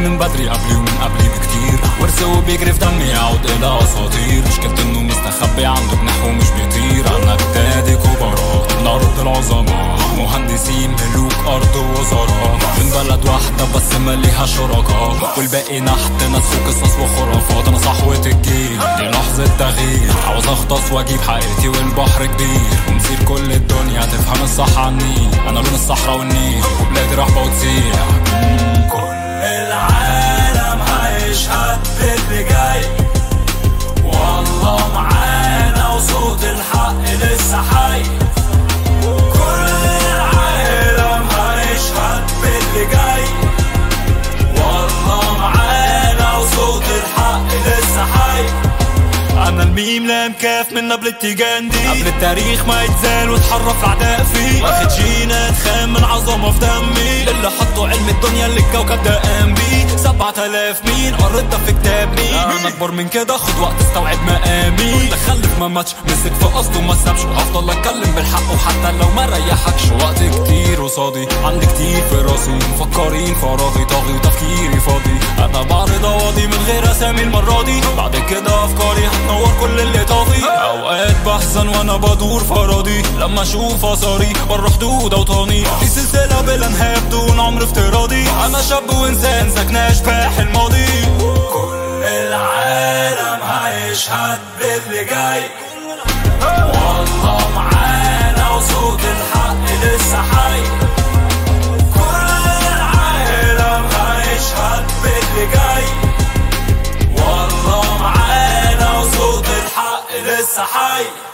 من بدري قبلي ومن قبلي بكتير ورثي وبيجري في دمي يعود الى اساطير مشكلتي انه مستخبي عنده جناح ومش بيطير انا اجدادي كبراء من ارض العظماء مهندسين ملوك ارض وزراء من بلد واحدة بس مليها شركاء والباقي نحت ناس وقصص وخرافات انا صحوة الجيل دي لحظة تغيير عاوز اغطس واجيب حقيقتي والبحر كبير ومسير كل الدنيا تفهم الصح عني انا لون الصحراء والنيل وبلادي رحبة وتسيح كل العالم هيشهد باللي جاي والله معانا وصوت الحق لسه حي كل العالم هيشهد باللي جاي والله معانا وصوت الحق لسه حي انا الميم لام كاف من قبل التيجان دي قبل التاريخ ما يتزال وتحرف الاعداء فيه واخد جينات خام من عظمه في دمي اللي حطوا علم الدنيا اللي الكوكب ده قام بيه سبعة آلاف مين قريت ده في كتاب مين انا اكبر من كده خد وقت استوعب مقامي واللي خلف ما ماتش مسك في قصده وما سابش وهفضل اتكلم بالحق وحتى لو ما ريحكش وقت كتير قصادي عندي كتير في راسي مفكرين فراغي طاغي وتفكيري فاضي انا بعرض اواضي من غير اسامي المره دي بعد كده افكاري هتنور كل اللي طاغي اوقات بحزن وانا بدور فراضي لما اشوف اثاري بره حدود اوطاني دي سلسله بلا نهايه بدون عمر افتراضي انا شاب وانسان ساكن اشباح الماضي كل العالم هيشهد باللي جاي والله معانا وصوت الحق لسه حي كل العالم هيشهد باللي جاي والله معانا وصوت الحق لسه حي